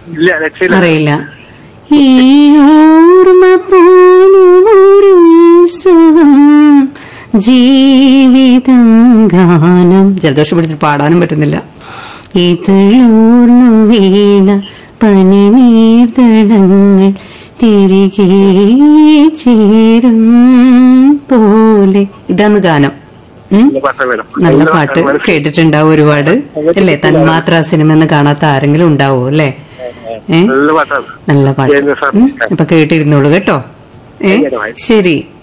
ഇല്ല രക്ഷയില്ല അറിയില്ല ഈ ഓർമ്മ പോലുമൊരു ഉത്സവം ജീവിതം ഗാനം ജലദോഷം പിടിച്ച് പാടാനും പറ്റുന്നില്ല ഇതളൂർന്നു വീണ പനിനീർത്തളങ്ങൾ തിരികെ ചേരും പോലെ ഇതാണ് ഗാനം ഉം നല്ല പാട്ടാ മേഡം നല്ല പാട്ട് കേട്ടിട്ടുണ്ടാവും ഒരുപാട് അല്ലേ തന്മാത്ര സിനിമ എന്ന് കാണാത്ത ആരെങ്കിലും ഉണ്ടാവോ അല്ലേ ഏ നല്ല പാട്ടാണ് നല്ല പാട്ട് ജയേന്ദ്ര സാർ. ഉം. അപ്പൊ കേട്ടിരുന്നോളൂ കേട്ടോ ഏ ശരി